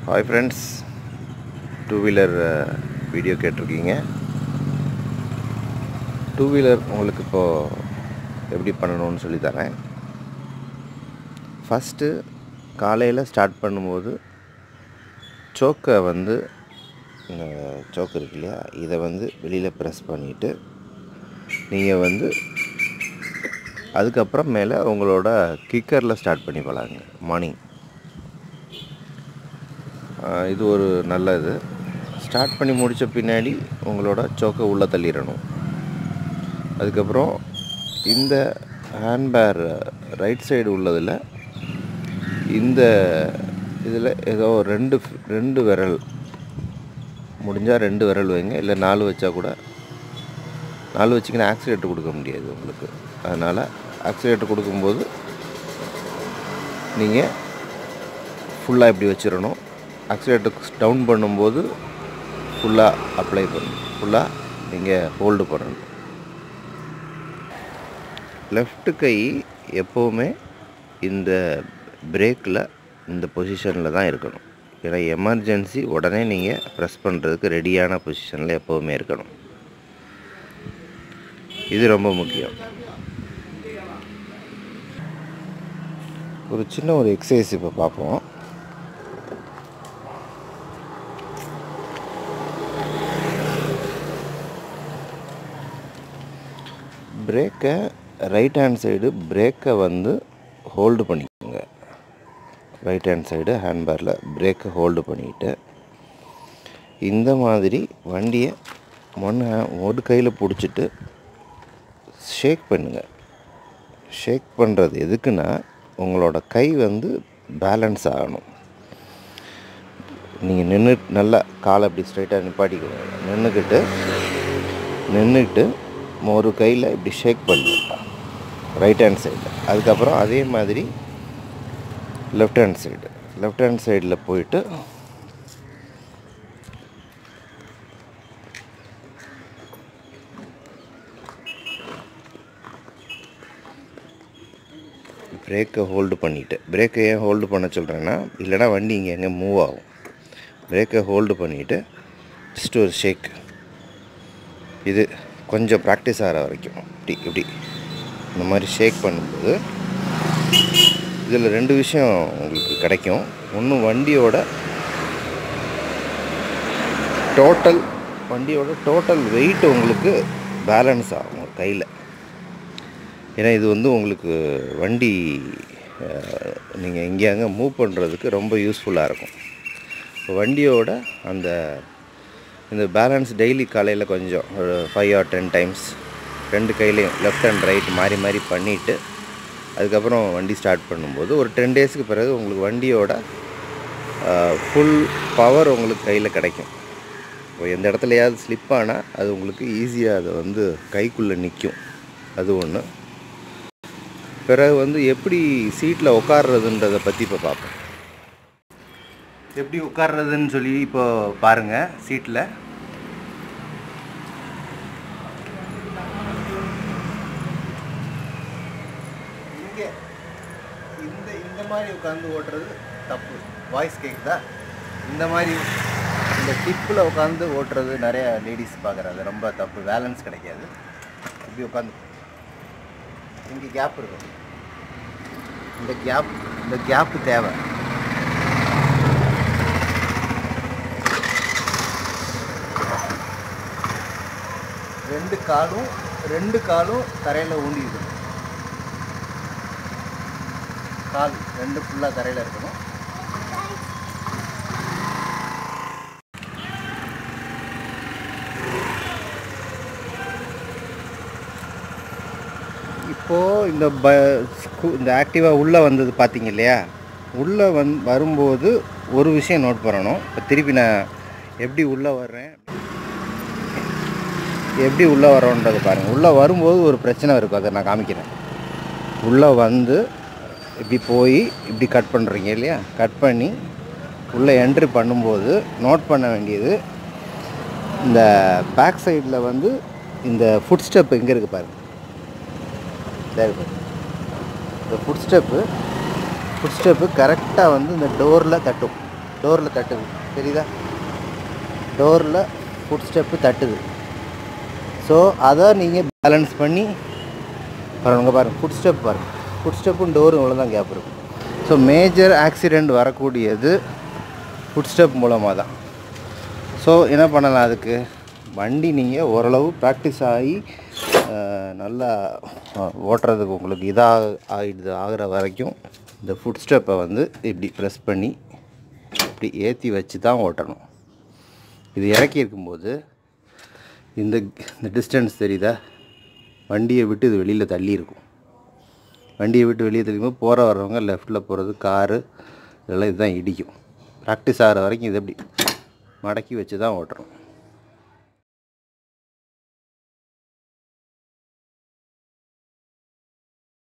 Hi friends two wheeler video கேட்டிருக்கீங்க two wheeler உங்களுக்கு இப்போது எப்படி பண்ணணும்னு சொல்லி தரேன் ஃபஸ்ட்டு காலையில் ஸ்டார்ட் பண்ணும்போது சோக்கை வந்து இந்த சோக்கு இருக்கு இல்லையா இதை வந்து வெளியில் ப்ரெஸ் பண்ணிவிட்டு நீங்கள் வந்து அதுக்கப்புறம் மேலே உங்களோட கிக்கரில் ஸ்டார்ட் பண்ணி பழகுங்க மார்னிங் இது ஒரு நல்ல இது ஸ்டார்ட் பண்ணி முடித்த பின்னாடி உங்களோட சோக்கை உள்ளே தள்ளிடணும் அதுக்கப்புறம் இந்த ஹேண்ட்பேர் ரைட் சைடு உள்ளதில் இந்த இதில் ஏதோ ரெண்டு ரெண்டு விரல் முடிஞ்சால் ரெண்டு விரல் வைங்க இல்லை நாலு வச்சா கூட நாலு வச்சிங்கன்னா ஆக்சிலேட்டர் கொடுக்க முடியாது உங்களுக்கு அதனால் ஆக்சிலேட்டர் கொடுக்கும்போது நீங்கள் ஃபுல்லாக இப்படி வச்சிடணும் ஆக்சிலேட்டர் டவுன் பண்ணும்போது ஃபுல்லாக அப்ளை பண்ணணும் ஃபுல்லாக நீங்கள் ஹோல்டு பண்ணணும் லெஃப்ட்டு கை எப்போவுமே இந்த பிரேக்கில் இந்த பொசிஷனில் தான் இருக்கணும் ஏன்னா எமர்ஜென்சி உடனே நீங்கள் ப்ரெஸ் பண்ணுறதுக்கு ரெடியான பொசிஷனில் எப்போவுமே இருக்கணும் இது ரொம்ப முக்கியம் ஒரு சின்ன ஒரு எக்ஸசைஸ் இப்போ பார்ப்போம் பிரேக்கை ரைட் ஹேண்ட் சைடு பிரேக்கை வந்து ஹோல்டு பண்ணிக்கோங்க ரைட் ஹேண்ட் சைடு ஹேண்ட்பேரில் பிரேக்கை ஹோல்டு பண்ணிக்கிட்டு இந்த மாதிரி வண்டியை ஒன் ஹே ஒரு கையில் பிடிச்சிட்டு ஷேக் பண்ணுங்கள் ஷேக் பண்ணுறது எதுக்குன்னா உங்களோட கை வந்து பேலன்ஸ் ஆகணும் நீங்கள் நின்று நல்லா காலை அப்படி ஸ்ட்ரைட்டாக நிப்பாட்டிக்கோங்க நின்றுக்கிட்டு நின்றுக்கிட்டு ஒரு கையில் இப்படி ஷேக் பண்ணுங்க ரைட் ஹேண்ட் சைடில் அதுக்கப்புறம் அதே மாதிரி left hand side left hand சைடில் போயிட்டு பிரேக்கை ஹோல்டு பண்ணிவிட்டு பிரேக்கை ஏன் ஹோல்டு பண்ண சொல்கிறேன்னா இல்லைனா வண்டி இங்கே எங்கே மூவ் ஆகும் பிரேக்கை ஹோல்டு பண்ணிவிட்டு ஜஸ்ட் ஒரு ஷேக் இது கொஞ்சம் ப்ராக்டிஸ் ஆகிற வரைக்கும் இப்படி இப்படி இந்த மாதிரி ஷேக் பண்ணும்போது இதில் ரெண்டு விஷயம் உங்களுக்கு கிடைக்கும் ஒன்று வண்டியோட டோட்டல் வண்டியோட டோட்டல் வெயிட் உங்களுக்கு பேலன்ஸ் ஆகும் கையில் ஏன்னா இது வந்து உங்களுக்கு வண்டி நீங்கள் எங்கேயாங்க மூவ் பண்ணுறதுக்கு ரொம்ப யூஸ்ஃபுல்லாக இருக்கும் இப்போ வண்டியோட அந்த இந்த பேலன்ஸ் டெய்லி காலையில் கொஞ்சம் ஒரு ஃபைவ் ஆர் டென் டைம்ஸ் ரெண்டு கையிலையும் லெஃப்ட் அண்ட் ரைட் மாறி மாறி பண்ணிவிட்டு அதுக்கப்புறம் வண்டி ஸ்டார்ட் பண்ணும்போது ஒரு டென் டேஸுக்கு பிறகு உங்களுக்கு வண்டியோட ஃபுல் பவர் உங்களுக்கு கையில் கிடைக்கும் இப்போ எந்த இடத்துலையாவது ஸ்லிப் ஆனால் அது உங்களுக்கு ஈஸியாக அதை வந்து கைக்குள்ளே நிற்கும் அது ஒன்று பிறகு வந்து எப்படி சீட்டில் உட்கார்றதுன்றதை பற்றி இப்போ பார்ப்போம் எப்படி உட்கார்றதுன்னு சொல்லி இப்போ பாருங்கள் சீட்டில் இங்கே இந்த இந்த மாதிரி உட்காந்து ஓட்டுறது தப்பு வாய்ஸ் கேட்குதா இந்த மாதிரி இந்த டிப்பில் உட்காந்து ஓட்டுறது நிறைய லேடிஸ் பார்க்குறது ரொம்ப தப்பு பேலன்ஸ் கிடைக்காது இப்படி உட்காந்து இங்கே கேப் இருக்கும் இந்த கேப் இந்த கேப்பு தேவை ரெண்டு காலும் ரெண்டு காலும் தரையில் ஊண்டி இருக்கணும் கால் ரெண்டு ஃபுல்லாக தரையில் இருக்கணும் இப்போது இந்த ப ஸ்கூ- இந்த ஆக்டிவாக உள்ளே வந்தது பார்த்தீங்க இல்லையா உள்ளே வந் வரும்போது ஒரு விஷயம் நோட் பண்ணணும் இப்போ திருப்பி நான் எப்படி உள்ளே வர்றேன் எப்படி உள்ளே வரோன்றதை பாருங்கள் உள்ளே வரும்போது ஒரு பிரச்சனை இருக்கும் அதை நான் காமிக்கிறேன் உள்ளே வந்து இப்படி போய் இப்படி கட் பண்ணுறீங்க இல்லையா கட் பண்ணி உள்ளே என்ட்ரி பண்ணும்போது நோட் பண்ண வேண்டியது இந்த பேக் சைடில் வந்து இந்த ஃபுட் ஸ்டெப் எங்கே இருக்குது பாருங்கள் இதா இருக்கு பாருங்க. இந்த ஃபுட் ஸ்டெப்பு ஃபுட் ஸ்டெப்பு கரெக்டாக வந்து இந்த டோரில் தட்டும் டோரில் தட்டுது தெரியுதா டோரில் ஃபுட் ஸ்டெப்பு தட்டுது ஸோ அதை நீங்கள் பேலன்ஸ் பண்ணி பாருங்க பாருங்கள் ஃபுட் ஸ்டெப் பாருங்கள் ஃபுட் ஸ்டெப்பும் டோரும் இவ்வளோ தான் கேப் இருக்கும் ஸோ மேஜர் ஆக்சிடெண்ட் வரக்கூடியது ஃபுட் ஸ்டெப் மூலமாக தான் ஸோ என்ன பண்ணலாம் அதுக்கு வண்டி நீங்கள் ஓரளவு ப்ராக்டிஸ் ஆகி அஹ், நல்லா அஹ், ஓட்டுறதுக்கு உங்களுக்கு இதாக ஆகிடுது ஆகிற வரைக்கும் இந்த ஃபுட் ஸ்டெப்பை வந்து இப்படி ப்ரெஸ் பண்ணி இப்படி ஏற்றி வச்சு தான் ஓட்டணும் இது இறக்கி இருக்கும்போது இந்த இந்த டிஸ்டன்ஸ் தெரியுதா வண்டியை விட்டு இது வெளியில் தள்ளி இருக்கும் வண்டியை விட்டு வெளியே தள்ளிக்கும்போது போகிற வர்றவங்க லெஃப்ட்டில் போகிறது காரு இதெல்லாம் இதுதான் இடிக்கும் ப்ராக்டிஸ் ஆகிற வரைக்கும் இது எப்படி மடக்கி வச்சு தான் ஓட்டுறோம்